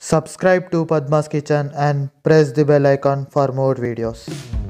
Subscribe to Padma's Kitchen and press the bell icon for more videos.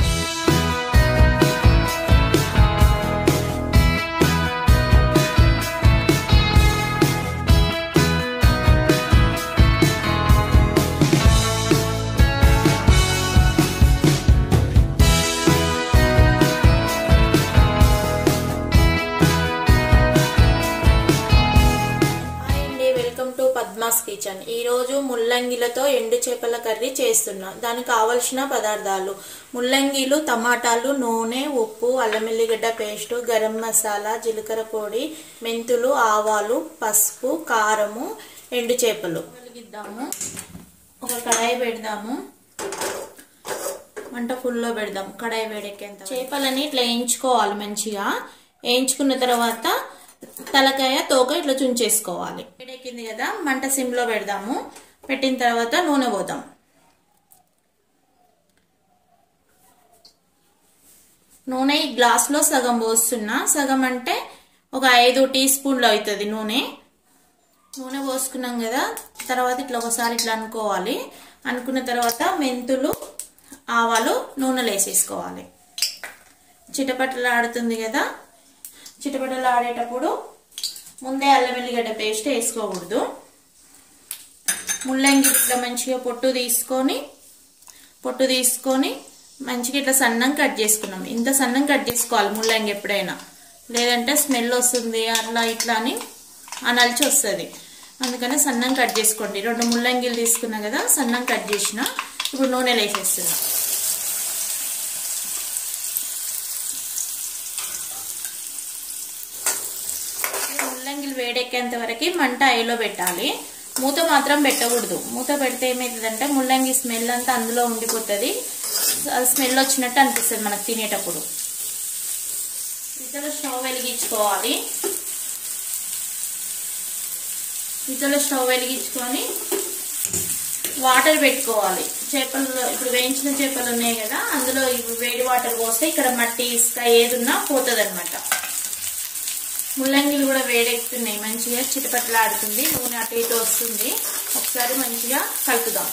Hi అండి welcome to Padma's kitchen ఈ రోజు ముల్లంగిలతో ఎండు చేపల curry చేస్తున్నా దానికి కావలసిన పదార్థాలు ముల్లంగిలు టమాటాలు నూనె ఉప్పు అల్లం ఎల్లిగడ్డ పేస్ట్ గరం మసాలా జీలకర్ర పొడి మెంతులు ఆవాలు పసుపు కారము ఎండు చేపలు వెలిగిద్దాము ఒక కడాయి పెడదాము మంట ఫుల్లో పెడదాం కడాయి వేడెక్కేంత చేపలని ఇట్లా వేయించుకోవాలి మంచిగా వేయించుకున్న తర్వాత తలకాయ తోక ఇట్లా చుంచేసుకోవాలి వేడెక్కింది కదా మంట సిమ్లో పెడదాము పెట్టిన తర్వాత నూనె పోదాం నూనె ఈ గ్లాస్లో సగం పోస్తున్నా సగం అంటే ఒక ఐదు టీ స్పూన్లు అవుతుంది నూనె నూనె పోసుకున్నాం కదా తర్వాత ఇట్లా ఒకసారి ఇట్లా అనుకోవాలి అనుకున్న తర్వాత మెంతులు ఆవాలు నూనెలు వేసేసుకోవాలి చిటపటలు ఆడుతుంది కదా చిటపటలు ఆడేటప్పుడు ముందే అల్లం వెల్లిగడ్డ పేస్ట్ వేసుకోకూడదు ముల్లంగి ఇట్లా మంచిగా పొట్టు తీసుకొని పొట్టు తీసుకొని మంచిగా ఇట్లా సన్నం కట్ చేసుకున్నాం ఇంత సన్నం కట్ చేసుకోవాలి ముల్లంగి ఎప్పుడైనా లేదంటే స్మెల్ వస్తుంది అట్లా ఇట్లా అని అనల్చి వస్తుంది అందుకని సన్నం కట్ చేసుకోండి రెండు ముల్లంగిలు తీసుకున్నా కదా సన్నం కట్ చేసిన ఇప్పుడు నూనెలు వేసేస్తున్నా ముల్లంగిలు వేడెక్కేంత వరకు మంట ఐలో పెట్టాలి మూత మాత్రం పెట్టకూడదు మూత పెడితే ఏమవుతుందంటే ముల్లంగి స్మెల్ అంతా అందులో ఉండిపోతుంది స్మెల్ వచ్చినట్టు అనిపిస్తుంది మనకు తినేటప్పుడు ఇతర స్టవ్ వెలిగించుకోవాలి ఇతర స్టవ్ వెలిగించుకొని వాటర్ పెట్టుకోవాలి చేపలు ఇప్పుడు వేయించిన చేపలు ఉన్నాయి కదా అందులో వేడి వాటర్ పోస్తే ఇక్కడ మట్టి ఇసుక ఏదున్నా పోతుంది అనమాట ముల్లంగిలు కూడా వేడెక్కుతున్నాయి మంచిగా చిటపట్లాడుతుంది నూనె అటు ఇటు వస్తుంది ఒకసారి మంచిగా కలుపుదాం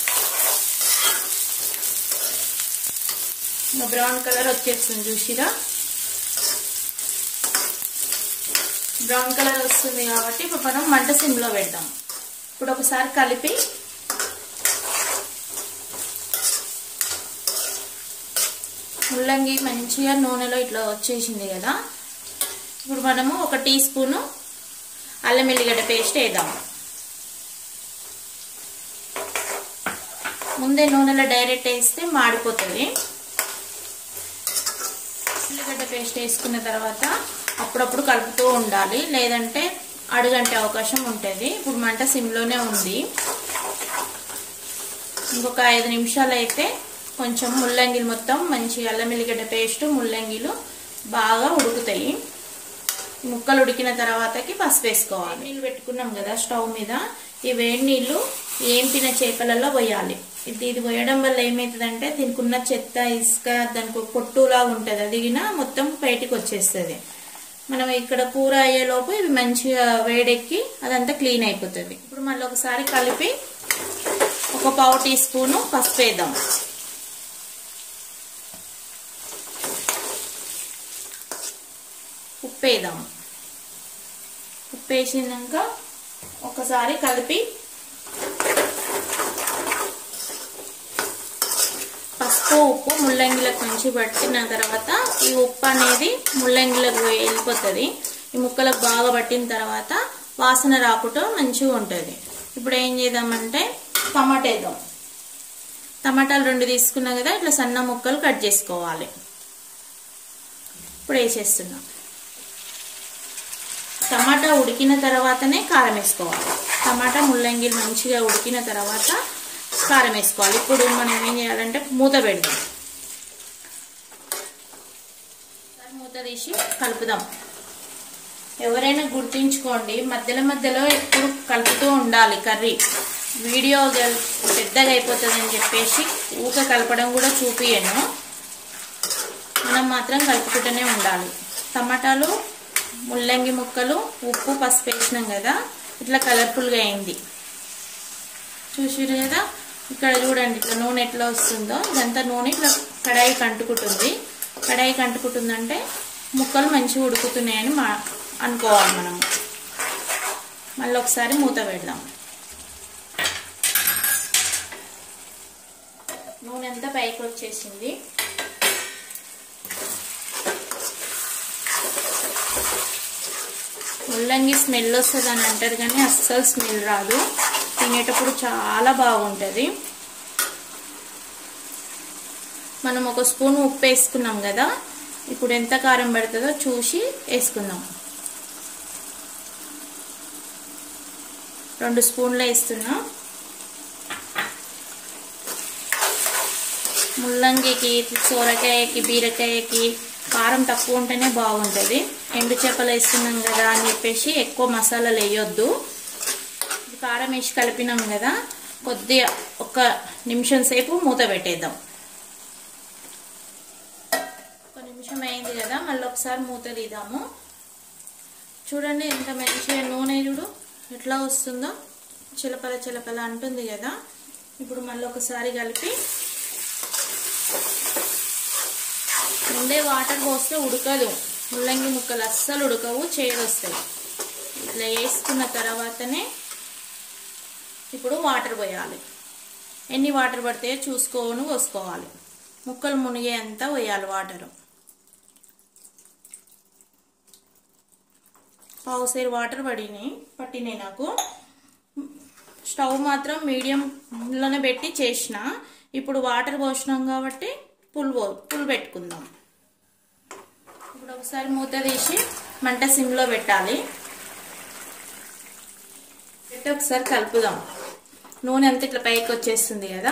బ్రౌన్ కలర్ వచ్చేస్తుంది చూసిరా బ్రౌన్ కలర్ వస్తుంది కాబట్టి ఇప్పుడు మనం మంట సిమ్లో పెడదాం ఇప్పుడు ఒకసారి కలిపి ముల్లంగి మంచిగా నూనెలో ఇట్లా వచ్చేసింది కదా ఇప్పుడు మనము ఒక టీ స్పూను అల్లం ఎల్లిగడ్డ పేస్ట్ వేద్దాం ముందే నూనెలో డైరెక్ట్ వేస్తే మాడిపోతుంది ఉల్లిగడ్డ పేస్ట్ వేసుకున్న తర్వాత అప్పుడప్పుడు కలుపుతూ ఉండాలి లేదంటే అడుగంటే అవకాశం ఉంటుంది ఇప్పుడు మంట సిమ్లోనే ఉంది ఇంకొక ఐదు నిమిషాలు అయితే కొంచెం ముల్లంగిలు మొత్తం మంచి అల్లం ఎల్లిగడ్డ పేస్ట్ ముల్లంగిలు బాగా ఉడుకుతాయి ముక్కలు ఉడికిన తర్వాతకి పసుపు వేసుకోవాలి నీళ్ళు పెట్టుకున్నాం కదా స్టవ్ మీద ఈ వేడి నీళ్ళు ఏంపిన చేపలలో పోయాలి ఇది ఇది పోయడం వల్ల ఏమవుతుందంటే దీనికున్న చెత్త ఇసుక దానికి పొట్టులాగా ఉంటుంది అది మొత్తం బయటికి వచ్చేస్తుంది మనం ఇక్కడ కూర అయ్యేలోపు ఇవి మంచిగా వేడెక్కి అదంతా క్లీన్ అయిపోతుంది ఇప్పుడు మళ్ళీ ఒకసారి కలిపి ఒక పావు టీ స్పూను పసుపు వేద్దాం ఉప్పు వేద్దాం ఉప్పు వేసినాక ఒకసారి కలిపి పసుపు ఉప్పు ముల్లంగిలకు మంచి పట్టిన తర్వాత ఈ ఉప్పు అనేది ముల్లంగిలకు వెళ్ళిపోతుంది ఈ ముక్కలకు బాగా పట్టిన తర్వాత వాసన రాకుండా మంచిగా ఉంటుంది ఇప్పుడు ఏం చేద్దామంటే టమాటా వేద్దాం టమాటాలు రెండు తీసుకున్నా కదా ఇట్లా సన్న ముక్కలు కట్ చేసుకోవాలి ఇప్పుడు వేసేస్తున్నాం టమాటా ఉడికిన తర్వాతనే కారం వేసుకోవాలి టమాటా ముల్లంగిలు మంచిగా ఉడికిన తర్వాత కారం వేసుకోవాలి ఇప్పుడు మనం ఏం చేయాలంటే మూత పెడదాం మూత తీసి కలుపుదాం ఎవరైనా గుర్తుంచుకోండి మధ్యలో మధ్యలో ఎప్పుడు కలుపుతూ ఉండాలి కర్రీ వీడియో పెద్దగా అయిపోతుందని చెప్పేసి ఊక కలపడం కూడా చూపియను మనం మాత్రం కలుపుకుంటూనే ఉండాలి టమాటాలు ముల్లంగి ముక్కలు ఉప్పు పసుపు వేసినాం కదా ఇట్లా కలర్ఫుల్గా అయింది చూసిరు కదా ఇక్కడ చూడండి ఇట్లా నూనె ఎట్లా వస్తుందో ఇదంతా నూనె ఇట్లా కడాయికి అంటుకుంటుంది కడాయికి అంటుకుంటుందంటే ముక్కలు మంచిగా ఉడుకుతున్నాయని మా అనుకోవాలి మనము మళ్ళీ ఒకసారి మూత పెడదాం నూనె అంతా పైకి వచ్చేసింది ముల్లంగి స్మెల్ వస్తుంది అని అంటారు కానీ అస్సలు స్మెల్ రాదు తినేటప్పుడు చాలా బాగుంటుంది మనం ఒక స్పూన్ ఉప్పు వేసుకున్నాం కదా ఇప్పుడు ఎంత కారం పడుతుందో చూసి వేసుకుందాం రెండు స్పూన్లు వేస్తున్నా ముల్లంగికి సోరకాయకి బీరకాయకి కారం తక్కువ ఉంటేనే బాగుంటుంది ఎండు చేపలు వేస్తున్నాం కదా అని చెప్పేసి ఎక్కువ మసాలాలు వేయొద్దు కారం వేసి కలిపినాం కదా కొద్దిగా ఒక నిమిషం సేపు మూత పెట్టేద్దాం ఒక నిమిషం అయింది కదా మళ్ళీ ఒకసారి మూత తీద్దాము చూడండి ఎంత మంచిగా నూనె చూడు ఎట్లా వస్తుందో చిలపల చిలపల అంటుంది కదా ఇప్పుడు మళ్ళీ ఒకసారి కలిపి ముందే వాటర్ పోస్తే ఉడకదు ముల్లంగి ముక్కలు అస్సలు ఉడకవు చేదొస్తాయి ఇట్లా వేసుకున్న తర్వాతనే ఇప్పుడు వాటర్ పోయాలి ఎన్ని వాటర్ పడితే చూసుకొని పోసుకోవాలి ముక్కలు మునిగేంత పోయాలి వాటర్ పావుసేరు వాటర్ పడినాయి పట్టినాయి నాకు స్టవ్ మాత్రం మీడియంలోనే పెట్టి చేసిన ఇప్పుడు వాటర్ పోసినాం కాబట్టి పుల్ పుల్ పెట్టుకుందాం ఇప్పుడు ఒకసారి మూత తీసి మంట సిమ్లో పెట్టాలి పెట్టి ఒకసారి కలుపుదాం నూనె అంతా ఇట్లా పైకి వచ్చేస్తుంది కదా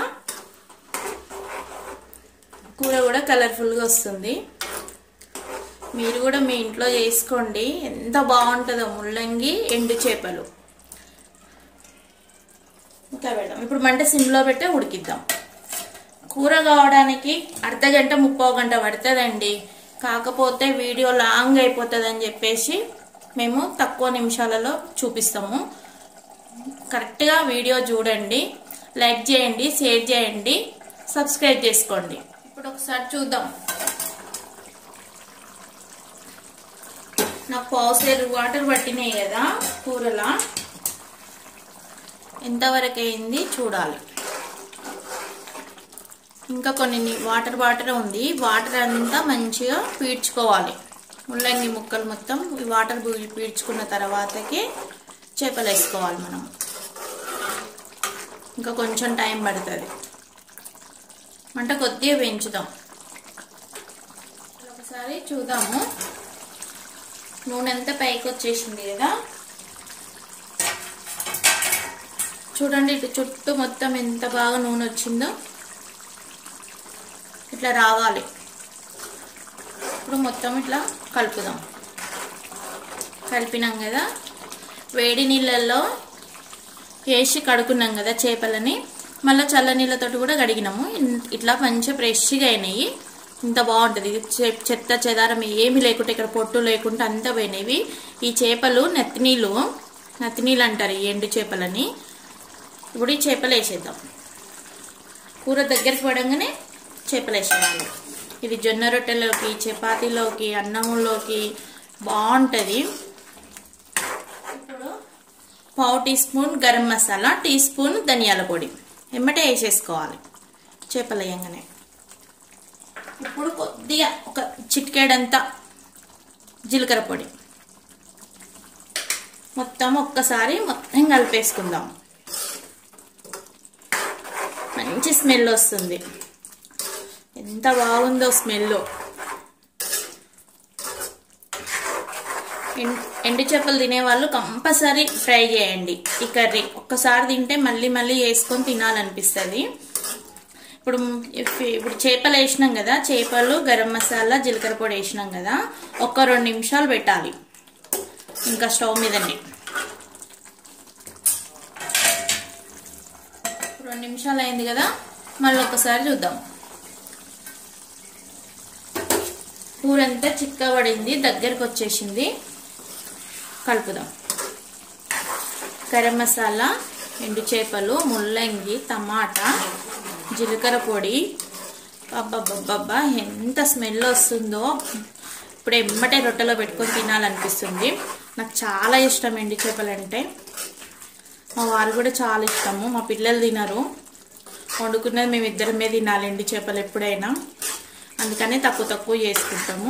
కూర కూడా కలర్ఫుల్గా వస్తుంది మీరు కూడా మీ ఇంట్లో చేసుకోండి ఎంత బాగుంటుందో ముల్లంగి ఎండు చేపలు ఇంకా పెడదాం ఇప్పుడు మంట సిమ్లో పెట్టే ఉడికిద్దాం కూర కావడానికి అర్ధ గంట ముప్పో గంట పడుతుందండి కాకపోతే వీడియో లాంగ్ అయిపోతుంది అని చెప్పేసి మేము తక్కువ నిమిషాలలో చూపిస్తాము కరెక్ట్గా వీడియో చూడండి లైక్ చేయండి షేర్ చేయండి సబ్స్క్రైబ్ చేసుకోండి ఇప్పుడు ఒకసారి చూద్దాం నాకు పావుసేరు వాటర్ పట్టినాయి కదా కూరలా ఎంతవరకు అయింది చూడాలి ఇంకా కొన్ని వాటర్ వాటర్ ఉంది వాటర్ అంతా మంచిగా పీడ్చుకోవాలి ముల్లంగి ముక్కలు మొత్తం ఈ వాటర్ పీడ్చుకున్న తర్వాతకి చేపలు వేసుకోవాలి మనం ఇంకా కొంచెం టైం పడుతుంది మంట కొద్దిగా పెంచుదాం ఒకసారి చూద్దాము నూనె అంతా పైకి వచ్చేసింది కదా చూడండి ఇటు చుట్టూ మొత్తం ఎంత బాగా నూనె వచ్చిందో ఇట్లా రావాలి ఇప్పుడు మొత్తం ఇట్లా కలుపుదాం కలిపినాం కదా వేడి నీళ్ళల్లో వేసి కడుకున్నాం కదా చేపలని మళ్ళీ చల్ల నీళ్ళతోటి కూడా కడిగినాము ఇట్లా మంచిగా ఫ్రెష్గా అయినాయి ఇంత బాగుంటుంది చెత్త చెదారం ఏమి లేకుండా ఇక్కడ పొట్టు లేకుండా అంత పోయినవి ఈ చేపలు నెత్తినీళ్ళు నెత్తినీళ్ళు అంటారు ఈ ఎండు చేపలని ఇప్పుడు ఈ చేపలు వేసేద్దాం కూర దగ్గరికి పడంగానే చేపలు వేసేయాలి ఇది జొన్న రొట్టెలోకి చపాతీలోకి అన్నములోకి బాగుంటుంది ఇప్పుడు పావు teaspoon garam masala teaspoon ధనియాల పొడి ఎమ్మటే వేసేసుకోవాలి చేపలు వేయంగానే ఇప్పుడు కొద్దిగా ఒక చిటికేడంతా జీలకర్ర పొడి మొత్తం ఒక్కసారి మొత్తం కలిపేసుకుందాం మంచి స్మెల్ వస్తుంది ఎంత బాగుందో స్మెల్ ఎండు చేపలు తినేవాళ్ళు కంపల్సరీ ట్రై చేయండి ఈ కర్రీ ఒక్కసారి తింటే మళ్ళీ మళ్ళీ వేసుకొని తినాలనిపిస్తుంది ఇప్పుడు ఇప్పుడు చేపలు వేసినాం కదా చేపలు గరం మసాలా జీలకర్ర పొడి వేసినాం కదా ఒక్క రెండు నిమిషాలు పెట్టాలి ఇంకా స్టవ్ మీదనే రెండు నిమిషాలు అయింది కదా మళ్ళీ ఒకసారి చూద్దాం కూర అంతా చిక్కబడింది దగ్గరకు వచ్చేసింది కలుపుదాం గరం మసాలా ఎండు చేపలు ముల్లంగి టమాటా జీలకర్ర పొడి అబ్బబ్బబ్బబ్బా ఎంత స్మెల్ వస్తుందో ఇప్పుడు ఎమ్మటే రొట్టెలో పెట్టుకొని తినాలనిపిస్తుంది నాకు చాలా ఇష్టం ఎండు చేపలు అంటే మా వారు కూడా చాలా ఇష్టము మా పిల్లలు తినరు వండుకున్నది మేము ఇద్దరమే తినాలి ఎండు చేపలు ఎప్పుడైనా అందుకనే తక్కువ తక్కువ చేసుకుంటాము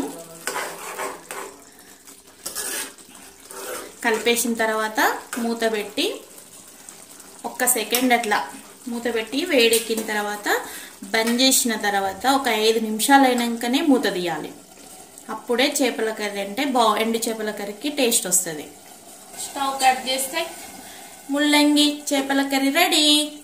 కలిపేసిన తర్వాత మూత పెట్టి ఒక్క సెకండ్ అట్లా మూత పెట్టి వేడెక్కిన తర్వాత బంద్ చేసిన తర్వాత ఒక ఐదు నిమిషాలు అయినాకనే మూత తీయాలి అప్పుడే చేపల కర్రీ అంటే బా ఎండు చేపల కర్రీకి టేస్ట్ వస్తుంది స్టవ్ కట్ చేస్తే ముల్లంగి చేపల కర్రీ రెడీ